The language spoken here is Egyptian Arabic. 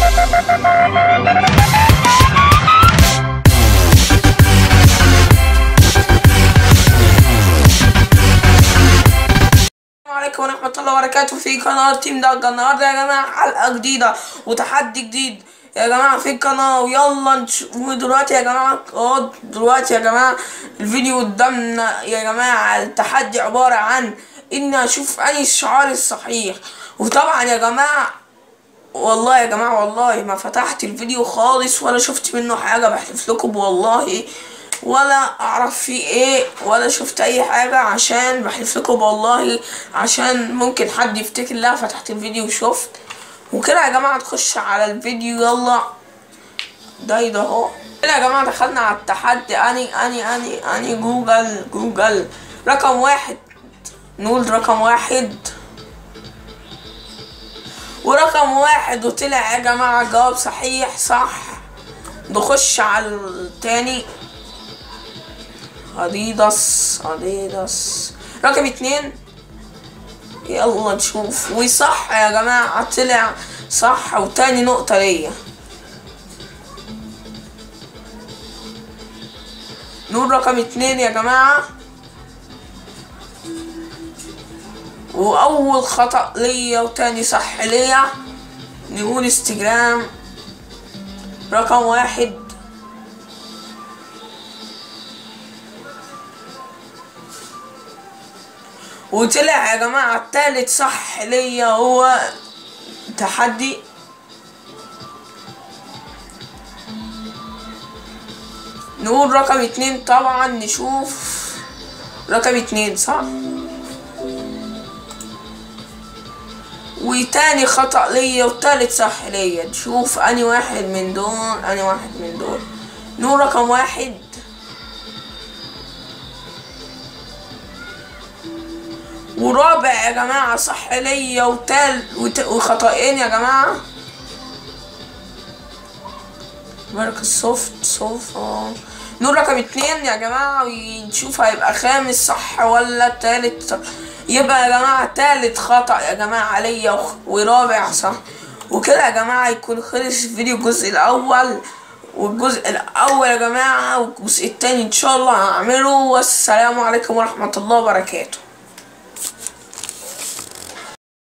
السلام عليكم ورحمة الله وبركاته في قناة تيم دجا النهاردة يا جماعة حلقة جديدة وتحدي جديد يا جماعة في القناة ويلا نشوف ودلوقتي يا جماعة اه دلوقتي يا جماعة الفيديو قدامنا يا جماعة التحدي عبارة عن إني أشوف أي الشعار الصحيح وطبعا يا جماعة والله يا جماعة والله ما فتحت الفيديو خالص ولا شفت منه حاجة بحلف لكم والله ولا اعرف فيه ايه ولا شفت اي حاجة عشان بحلف لكم والله عشان ممكن حد يفتكر لا فتحت الفيديو وشفت وكده يا جماعة تخش على الفيديو يلا ده ده اهو كده يا جماعة دخلنا على التحدي اني اني اني اني جوجل جوجل رقم واحد نقول رقم واحد ورقم واحد وطلع يا جماعة جواب صحيح صح نخش على التاني اديداس اديداس رقم اتنين يلا نشوف وصح يا جماعة طلع صح وتاني نقطة ليا نقول رقم اتنين يا جماعة وأول خطأ ليا وتاني صح ليا نقول انستجرام رقم واحد وطلع يا جماعة التالت صح ليا هو تحدي نقول رقم اتنين طبعا نشوف رقم اتنين صح وتاني خطأ ليا والتالت صح ليا نشوف اني واحد من دول اني واحد من دول نقول رقم واحد ورابع يا جماعة صح ليا وتال وت... وخطأين يا جماعة مركز سوفت سوف اه نقول رقم اتنين يا جماعة ونشوف هيبقى خامس صح ولا تالت صح يبقى يا جماعة تالت خطأ يا جماعة ليا وخ- ورابع صح وكده يا جماعة يكون خلص الفيديو الجزء الأول والجزء الأول يا جماعة والجزء التاني إن شاء الله هعمله والسلام عليكم ورحمة الله وبركاته